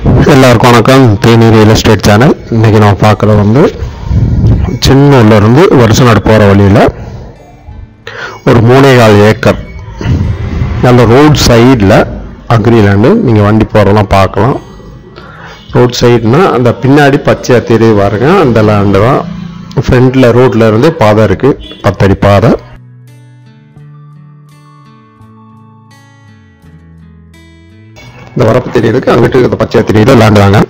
எல்லாருக்கும் வணக்கம் Theni real estate channel இன்றைக்கி நான் பார்க்குறது வந்து சின்னூர்லேருந்து வருஷநாடு போகிற வழியில் ஒரு மூணே கால் ஏக்கர் நல்ல ரோட் சைடில் அக்ரிலேண்டு நீங்கள் வண்டி போகிறதெல்லாம் பார்க்கலாம் ரோட் சைடுனா அந்த பின்னாடி பச்சையாக தெரிய பாருங்க அந்த லேண்டு தான் ஃப்ரண்டில் ரோட்டில் இருந்து பாதை இருக்குது பத்தடி பாதை இந்த வரப்பு தெரியுதுக்கு அங்கிட்டு இந்த பச்சையாக தெரியுது லேண்டு தாங்க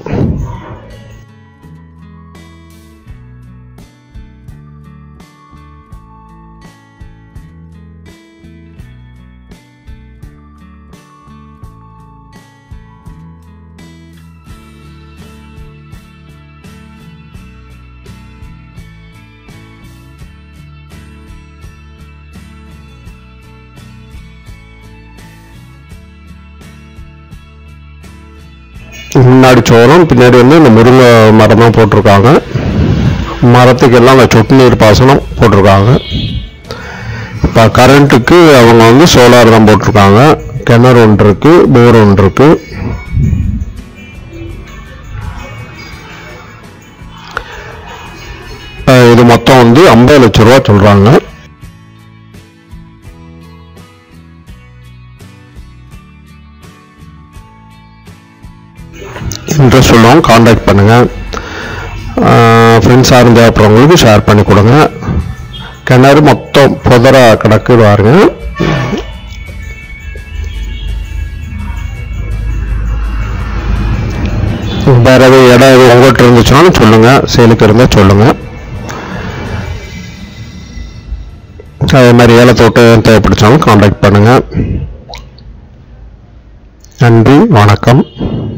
முன்னாடி சோளம் பின்னாடி வந்து இந்த முருங்கை மரம் தான் போட்டிருக்காங்க மரத்துக்கு எல்லாம் அந்த சொட்டு நீர் பாசனம் போட்டிருக்காங்க இப்போ கரண்ட்டுக்கு அவங்க வந்து சோலார் தான் போட்டிருக்காங்க கிணறு ஒன்று இருக்கு போர் ஒன்று இருக்கு அஹ் இது மொத்தம் வந்து ஐம்பது லட்ச ரூபா சொல்றாங்க இன்ட்ரெஸ்ட் உள்ளவங்க காண்டாக்ட் பண்ணுங்கள் ஃப்ரெண்ட்ஸாக இருந்து அப்புறவங்களுக்கு ஷேர் பண்ணி கொடுங்க கிணறு மொத்தம் புதரா கிடக்கு பாருங்க வேற எதுவும் இடம் எதுவும் உங்கள்கிட்ட இருந்துச்சுனாலும் சொல்லுங்கள் சேலுக்கு இருந்தால் சொல்லுங்கள் அதே மாதிரி ஏலத்தோட்டு தேவைப்படுச்சாலும் காண்டாக்ட் பண்ணுங்கள் நன்றி வணக்கம்